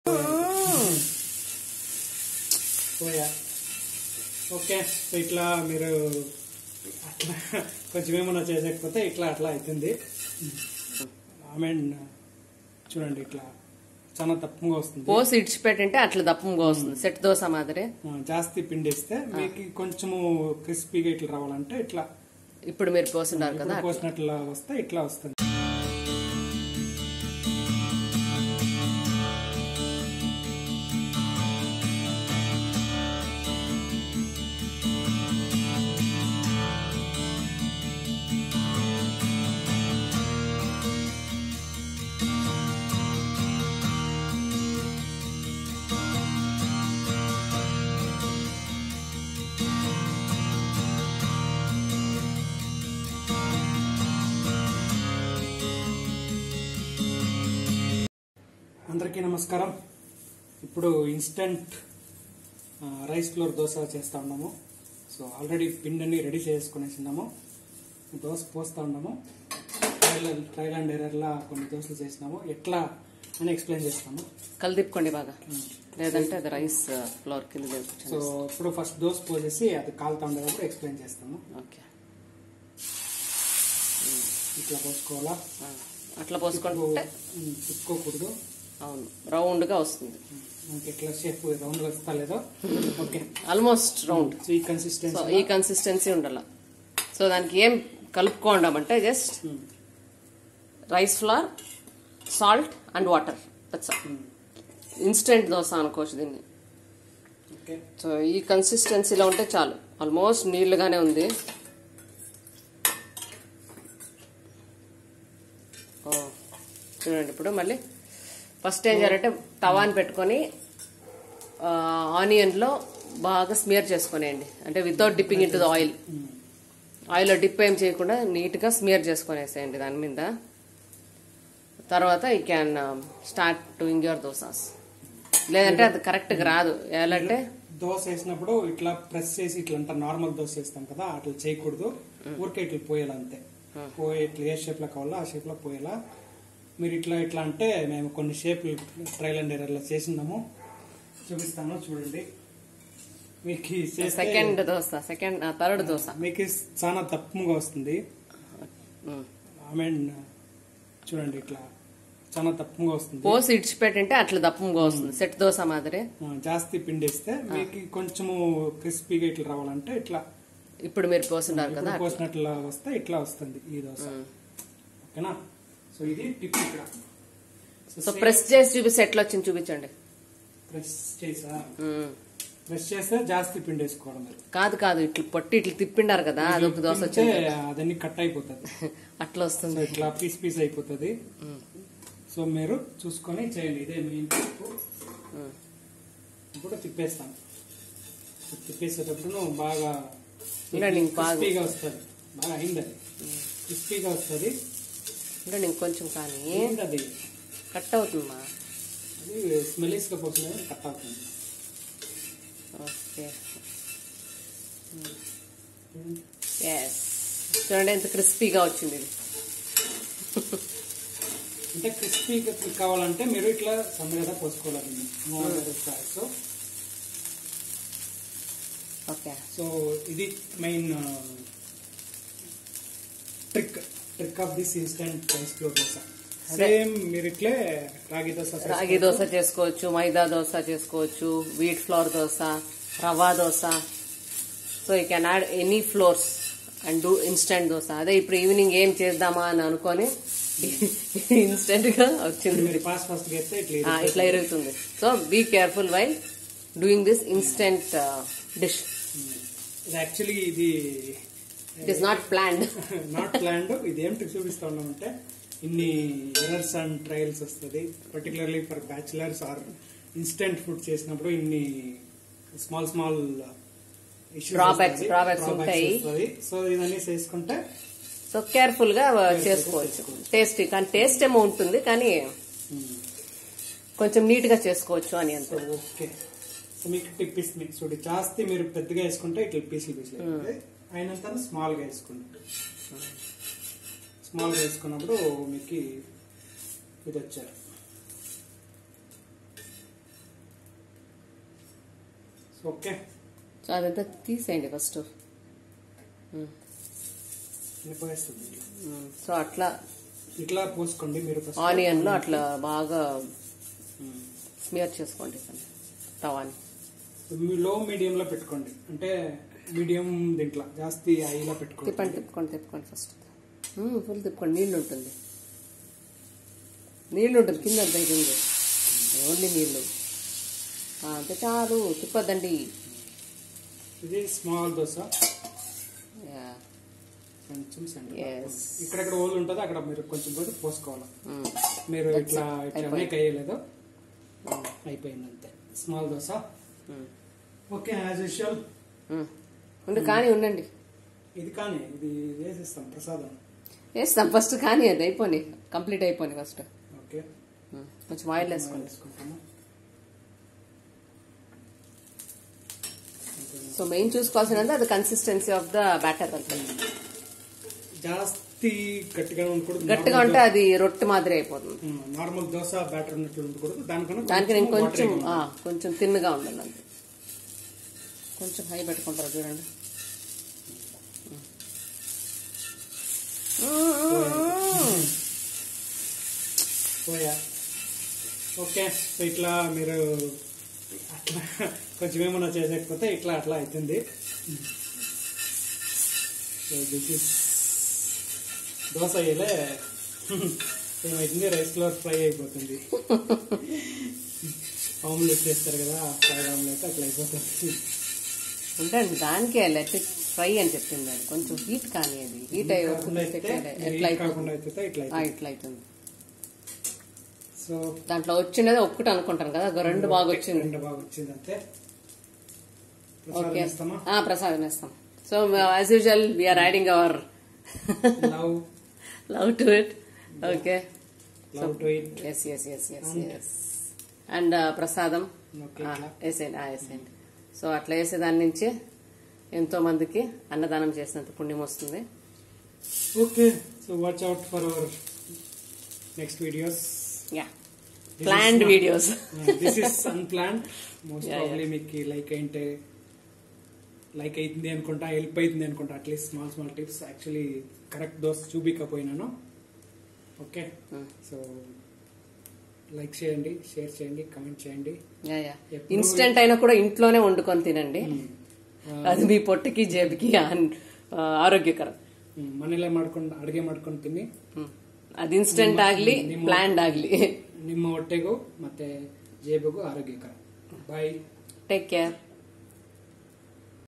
పోయా okay so ఇట్లా మీరు అట్లా కొంచెం ఏమన్నా చేయకపోతే ఇట్లా అట్లా అవుతుంది ఐ మీన్ చూడండి ఇట్లా చాలా తప్పుగా వస్తుంది పోసి ఇడిచిపెట్టింటే అట్లా దప్పంగా వస్తుంది సెట్ దోశ మాదిరి ఆ, జాస్తి పిండేస్తే మీకు కొంచెము క్రిస్పీగా ఇట్లా రావాలంటే ఇట్లా ఇప్పుడు మీరు పోసినారు కదా ఇప్పుడు పోసినట్లా వస్తే ఇట్లా వస్తుంది అందరికీ నమస్కారం ఇప్పుడు ఇన్స్టంట్ ఆ, రైస్ ఫ్లోర్ దోశ చేస్తా ఉన్నాము సో ఆల్రెడీ పిండిని రెడీ చేసుకునేసి ఉన్నాము దోశ పోస్తా ఉన్నాము ట్రయల్ ట్రయల్ అండ్ ఎర్రర్లా కొన్ని దోశలు చేసినాము ఎట్లా అని ఎక్స్ప్లెయిన్ చేస్తాము కలిదిప్పుకోండి బాగా లేదంటే అది రైస్ ఫ్లోర్ కింద సో దింపుకోండి. ఇప్పుడు ఫస్ట్ దోశ పోసేసి అది కాలుతా ఉండేటప్పుడు ఎక్స్ప్లెయిన్ చేస్తాము ఓకే ఇట్లా పోసుకోవాలా ఆ, అట్లా పోసుకుంటే ఉమ్, తిప్పుకోకూడదు అవును రౌండ్ గా వస్తుంది మనకి ఎట్లా షేప్ రౌండ్ వస్తా లేదో ఓకే ఆల్మోస్ట్ రౌండ్ సో ఈ కన్సిస్టెన్సీ సో ఈ కన్సిస్టెన్సీ ఉండాల సో దానికి ఏం కలుపుకోండామంటే just rice flour salt and water instant dosa అనుకోవచ్చు దీన్ని ఓకే సో ఈ కన్సిస్టెన్సీలో ఉంటే చాలు ఆల్మోస్ట్ నీళ్లుగానే ఉంది ఓ, చూడండి ఇప్పుడు మళ్ళీ ఫస్ట్ ఏం చేయాలంటే తవాని పెట్టుకొని ఆనియన్లో బాగా స్మియర్ చేసుకునేయండి అంటే without dipping in to the oil ఆయిల్లో డిప్ ఏం చేయకుండా నీట్గా స్మియర్ చేసుకునేసేయండి దాని మీద తర్వాత ఈ can start doing your dosas లేదంటే అది కరెక్ట్గా రాదు ఎలా అంటే దోశ వేసినప్పుడు ఇట్లా ప్రెస్ చేసి ఇట్లా అంతా నార్మల్ దోశ వేస్తాం కదా అట్లా చేయకూడదు ఊరికే ఇట్లా పోయాలి అంతే పోయి ఇట్లా ఏ షేప్ లో కావాలో ఆ షేప్ లో పోయేలా మీరు ఇట్లా ఇట్లా అంటే మేము కొన్ని షేప్ ట్రయల్ అండ్ ఎర్రర్లో చేసినాము చూపిస్తాను చూడండి మీకు ఈ చేస్తే second dosa second third dosa మీకు చాలా తప్పుగా వస్తుంది ఉమ్. ఐ మీన్ చూడండి ఇట్లా చాలా తప్పుగా వస్తుంది పోసి ఇడిచిపెట్టింటే అట్లా దప్పంగా వస్తుంది సెట్ దోశ మాదిరి ఆ, జాస్తి పిండేస్తే మీకు కొంచెము క్రిస్పీగా ఇట్లా రావాలంటే ఇట్లా ఇప్పుడు మీరు పోసినారు కదా ఇప్పుడు పోసినట్లా వస్తే ఇట్లా వస్తుంది ఈ దోశ ఓకేనా సో ఇది టిప్ ఇక్కడ సో ప్రెస్ చేసి చూపిస్తే ఎట్లా వచ్చింది చూపించండి ప్రెస్ చేసా ఉమ్. ప్రెస్ చేస్తే జాస్తి పిండేసుకోవడం అది కాదు కాదు ఇట్లా పొట్టి ఇట్లా తిప్పిండారు కదా అదొక దోశ తింటే వచ్చింది అదన్నీ కట్ అయిపోతుంది అట్లా సో వస్తుంది ఇట్లా పీస్ పీస్ అయిపోతుంది సో మీరు చూసుకొని చేయండి ఇదే మెయిన్ టిప్ ఉమ్. ఇప్పుడు తిప్పేస్తాను తిప్పేసేటప్పుడు బాగా ఉండండి, ఇంక బాగా. క్రిస్పీగా వస్తుంది బాగా అయింది అది క్రిస్పీగా వస్తుంది ఇంకా ఇంకొంచెం కానీ ఏంటది కట్ అవుతుందమ్మా అది స్మెలీస్ గా పోసిన కట్ అవుతుంది ఓకే ఎస్ చూడండి ఎంత క్రిస్పీగా వచ్చింది ఇది అంటే క్రిస్పీగా కావాలంటే మీరు ఇట్లా సన్నగా పోసుకోవాలి సో ఓకే సో ఇది main trick trick of this instant rice flour dosa same మీరు ఇట్లే రాగి దోశ రాగి దోశ చేసుకోవచ్చు మైదా దోశ చేసుకోవచ్చు wheat flour dosa rava dosa so you can add any flours and do instant dosa అదే ఇప్పుడు ఈవినింగ్ ఏం చేద్దామా అని అనుకొని ఇన్స్టెంట్ గా వచ్చింది మీరు ఫాస్ట్ ఫాస్ట్ గా అయితే ఇట్లా ఆ, ఇట్లా ఇరుగుతుంది so be careful while doing this instant dish ఇది యాక్చువల్లీ ఇది it is not planned not planned ఇది ఏం ట్రిక్ చూపిస్తా ఉన్నామంటే ఇన్ని ఎర్రర్స్ అండ్ ట్రయల్స్ వస్తుంది particularly for bachelors or instant food చేసినప్పుడు ఇన్ని స్మాల్ స్మాల్ Drawbacks, drawbacks ఉంటాయి. సో ఇవన్నీ చేసుకుంటే సో కేర్ఫుల్ గా చేసుకోవచ్చు టేస్టీ కానీ టేస్ట్ ఏమో ఉంటుంది కానీ కొంచెం నీట్ గా చేసుకోవచ్చు అని అంత సో ఓకే సో మీకు టిప్ ఇస్తుంది చూడండి జాస్తి మీరు పెద్దగా వేసుకుంటే ఇట్లా పీసులు పీసులు అయిపోతాయి అయినంత స్మాల్ గా వేసుకోండి స్మాల్ గా వేసుకున్నప్పుడు మీకు ఇది వచ్చారు ఓకే సో అదంతా తీసేయండి ఫస్ట్ పోయేస్తుంది సో అట్లా ఇట్లా పోసుకోండి మీరు ఫస్ట్ ఆనియన్ లో అట్లా బాగా స్మియర్ చేసుకోండి దాన్ని తవాని లో మీడియం లో పెట్టుకోండి అంటే మీడియం దీంట్లో జాస్తి ఐలో పెట్టుకోండి తిప్పండి తిప్పుకోండి తిప్పుకోండి ఫస్ట్ ఫుల్ తిప్పుకోండి నీళ్ళు ఉంటుంది నీళ్ళు ఉంటుంది కింద అంత ఇది ఉంది ఓన్లీ నీళ్ళు ఆ, అంతే చాలు తిప్పొద్దండి ఇది స్మాల్ దోశ యా. కొంచెం సెంటర్ Yes. ఇక్కడెక్కడ ఓల్ ఉంటుందో అక్కడ మీరు కొంచెం పోతే పోసుకోవాలి మ్మ్. మీరు ఇట్లా ఇట్లా మేక్ అయ్యలేదు అయిపోయింది అంతే small dosa hmm. Okay as usual hmm. ఉండు కానీ ఉండండి ఇది కానీ ఇది వేసేస్తాం ప్రసాదం వేస్తాం ఫస్ట్ కానీ అది అయిపోయి కంప్లీట్ అయిపోయి ఫస్ట్ ఓకే మ్మ్. కొంచెం ఆయిల్ వేసుకోండి వేసుకుంటాము సో మెయిన్ చూసుకోవాల్సినది అది కన్సిస్టెన్సీ ఆఫ్ ద బ్యాటర్ అంతే జాస్తి గట్టిగా ఉండకూడదు గట్టిగా ఉంటే అది రొట్టె మాదిరి అయిపోతుంది నార్మల్ దోశ బ్యాటర్ ఉన్నట్లు ఉండకూడదు దానికన్నా దానికి నేను కొంచెం కొంచెం watery గా ఆ, కొంచెం తిన్నగా ఉండాలి అంతే కొంచెం హై పెట్టుకుంటారు చూడండి పోయా ఓకే సో ఇట్లా మీరు అట్లా కొంచెం ఏమన్నా చేసేకపోతే ఇట్లా అట్లా అవుతుంది సో దిస్ ఇస్ దోశ అయ్యేలే ఏమైతుంది రైస్ ఫ్లోర్ ఫ్రై అయిపోతుంది ఆమ్లెట్ చేస్తారు కదా ఫ్రైడ్ ఆమ్లెట్ అట్లా అయిపోతుంది ఉండండి దానికే లెట్ ఫ్రై అని చెప్పింది అది కొంచెం హీట్ కానీ అది హీట్ అయ్యే వరకు కాకుండా అయితే ఎట్లా heat అయిపోతుంది కాకుండా అయితే ఇట్లా ఆ, అవుతుంది ఇట్లా అవుతుంది సో దాంట్లో వచ్చినది ఒక్కటి అనుకుంటాను కదా ఒక రెండు బాగా వచ్చింది రెండు బాగా వచ్చింది అంతే ప్రసాదం ఓకే ఇస్తామా ఆ, ప్రసాదం వేస్తాం so as usual we are adding our love love to it okay love to it yes yes yes yes yes and ప్రసాదం ఓకే ఆ, వేసేయండి ఆ, వేసేయండి సో అట్లా వేసే దాని నుంచి ఎంతో మందికి అన్నదానం చేసినంత పుణ్యం వస్తుంది okay so watch out for our next videos ya planned videos this is unplanned most Yeah, probably మీకు లైక్ అయింటే లైక్ అవుతుంది అనుకుంటా హెల్ప్ అవుతుంది అనుకుంటా at least small small tips actually correct dosa చూపించకపోయినాను ఓకే సో లైక్ చేయండి షేర్ చేయండి కమెంట్ చేయండి యా యా ఎప్పుడు- ఇన్స్టెంట్ అయినా కూడా ఇంట్లోనే వండుకొని తినండి అది మీ పొట్టకి జేబుకి ఆన్- ఆ, ఆరోగ్యకరం ಮನೇಲೆ ಮಾಡ್ಕೊಂಡು ಅಡುಗೆ ಮಾಡ್ಕೊಂಡು ತಿನ್ನಿ ಹ್ಮ್. ಅದು ಇನ್ಸ್ಟೆಂಟ್ ಆಗ್ಲಿ ನಿಮ್ಮ- ಪ್ಲಾನ್ಡ್ ಆಗ್ಲಿ ನಿಮ್ಮ ಹೊಟ್ಟೆಗೂ ಮತ್ತೆ ಜೇಬಿಗೂ ಆರೋಗ್ಯಕರ ಬಾಯ್ ಟೇಕ್ ಕೇರ್